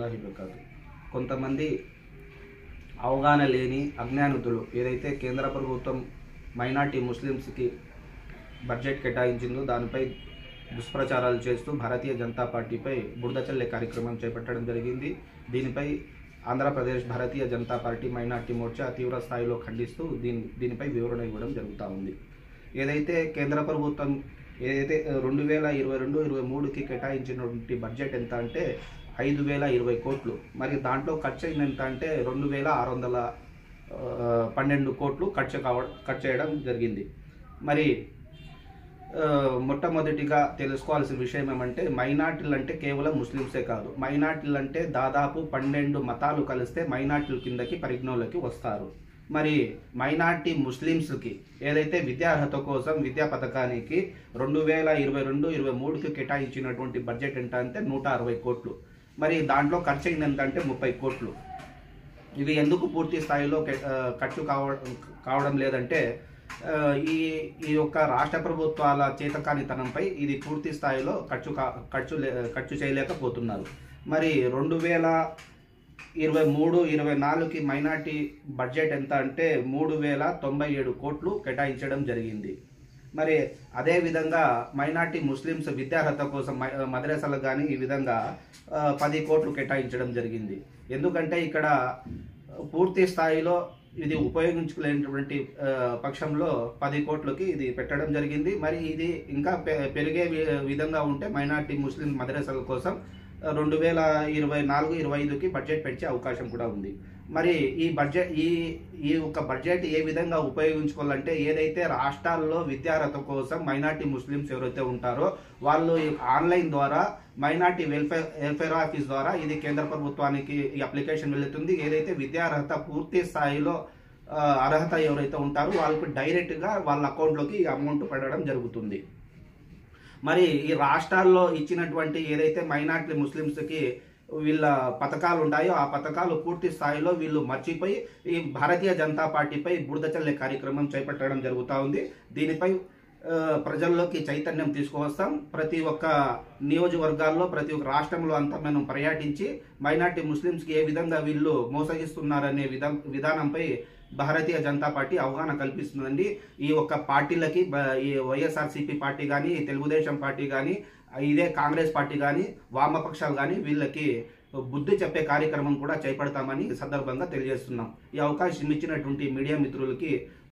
అల్లాహి బకాతు కొంతమంది అవగాహన లేని అజ్ఞానుతులు ఏదైతే కేంద్ర ప్రభుత్వం మైనార్టీ ముస్లిమ్స్కి బడ్జెట్ కేటాయించిందో దానిపై దుష్ప్రచారాలు చేస్తూ భారతీయ జనతా పార్టీపై బురద చల్లే కార్యక్రమం చేపట్టడం జరిగింది దీనిపై ఆంధ్రప్రదేశ్ భారతీయ జనతా పార్టీ మైనార్టీ మోర్చా తీవ్ర స్థాయిలో ఖండిస్తూ దీని దీనిపై వివరణ ఇవ్వడం జరుగుతూ ఉంది ఏదైతే కేంద్ర ప్రభుత్వం ఏదైతే రెండు వేల ఇరవై రెండు ఇరవై మూడుకి కేటాయించినటువంటి బడ్జెట్ ఎంత అంటే ఐదు వేల ఇరవై కోట్లు మరి దాంట్లో ఖర్చు అయింది ఎంత అంటే రెండు వేల ఆరు వందల ఆ, పన్నెండు కోట్లు ఖర్చు కావ ఖర్చు చేయడం జరిగింది మరి ఆ, మొట్టమొదటిగా తెలుసుకోవాల్సిన విషయం ఏమంటే మైనార్టీలు అంటే కేవలం ముస్లిమ్సే కాదు మైనార్టీలు అంటే దాదాపు పన్నెండు మతాలు కలిస్తే మైనార్టీల కిందకి పరిజ్ఞంలోకి వస్తారు మరి మైనార్టీ ముస్లిమ్స్కి ఏదైతే విద్యార్హత కోసం విద్యా పథకానికి రెండు వేల ఇరవై రెండు ఇరవై మూడుకి కేటాయించినటువంటి బడ్జెట్ ఎంత అంటే నూట అరవై కోట్లు మరి దాంట్లో ఖర్చు అయింది ఎంత అంటే ముప్పై కోట్లు ఇవి ఎందుకు పూర్తి స్థాయిలో కె- ఆ, ఖర్చు కావడం కావడం లేదంటే ఆ, ఈ ఈ యొక్క రాష్ట్ర ప్రభుత్వాల చేతకానితనంపై ఇది పూర్తి స్థాయిలో ఖర్చు కా ఖర్చు లే- ఖర్చు చేయలేకపోతున్నారు మరి రెండు వేల ఇరవై మూడు ఇరవై నాలుగుకి మైనార్టీ బడ్జెట్ ఎంత అంటే మూడు వేల తొంభై ఏడు కోట్లు కేటాయించడం జరిగింది మరి అదే విధంగా మైనార్టీ ముస్లిమ్స్ విద్యార్హత కోసం మై- మద్రసాలకు కానీ ఈ విధంగా ఆ, పది కోట్లు కేటాయించడం జరిగింది ఎందుకంటే ఇక్కడ పూర్తి స్థాయిలో ఇది ఉపయోగించుకోలేనటువంటి ఆ, పక్షంలో పది కోట్లకి ఇది పెట్టడం జరిగింది మరి ఇది ఇంకా పె- పెరిగే వి- విధంగా ఉంటే మైనార్టీ ముస్లిం మద్రసాల కోసం రెండు వేల ఇరవై నాలుగు ఇరవై ఐదుకి బడ్జెట్ పెంచే అవకాశం కూడా ఉంది మరి ఈ బడ్జెట్ ఈ ఈ ఒక బడ్జెట్ ఏ విధంగా ఉపయోగించుకోవాలంటే ఏదైతే రాష్ట్రాల్లో విద్యార్హత కోసం మైనార్టీ ముస్లిమ్స్ ఎవరైతే ఉంటారో వాళ్ళు ఈ ఆన్లైన్ ద్వారా మైనార్టీ వెల్ఫేర్ వెల్ఫేర్ ఆఫీస్ ద్వారా ఇది కేంద్ర ప్రభుత్వానికి ఈ అప్లికేషన్ వెళుతుంది ఏదైతే విద్యార్హత పూర్తి స్థాయిలో ఆ, అర్హత ఎవరైతే ఉంటారో వాళ్ళకి డైరెక్ట్గా వాళ్ళ అకౌంట్లోకి ఈ అమౌంట్ పడడం జరుగుతుంది మరి ఈ రాష్ట్రాల్లో ఇచ్చినటువంటి ఏదైతే మైనార్టీ ముస్లిమ్స్కి వీళ్ళ పథకాలు ఉంటాయో ఆ పథకాలు పూర్తి స్థాయిలో వీళ్ళు మర్చిపోయి ఈ భారతీయ జనతా పార్టీపై బురద చల్లే కార్యక్రమం చేపట్టడం జరుగుతూ ఉంది దీనిపై ఆ, ప్రజల్లోకి చైతన్యం తీసుకువస్తాం ప్రతి ఒక్క నియోజకవర్గాల్లో ప్రతి ఒక్క రాష్ట్రంలో అంతా మనం పర్యటించి మైనార్టీ ముస్లిమ్స్కి ఏ విధంగా వీళ్ళు మోసగిస్తున్నారనే విధం విధానంపై భారతీయ జనతా పార్టీ అవగాహన కల్పిస్తుందండి ఈ ఒక్క పార్టీలకి బ- ఈ వైఎస్ఆర్సీపీ పార్టీ కానీ తెలుగుదేశం పార్టీ కానీ ఇదే కాంగ్రెస్ పార్టీ కానీ వామపక్షాలు కానీ వీళ్ళకి బుద్ధి చెప్పే కార్యక్రమం కూడా చేపడతామని ఈ సందర్భంగా తెలియజేస్తున్నాం ఈ అవకాశం ఇచ్చినటువంటి మీడియా మిత్రులకి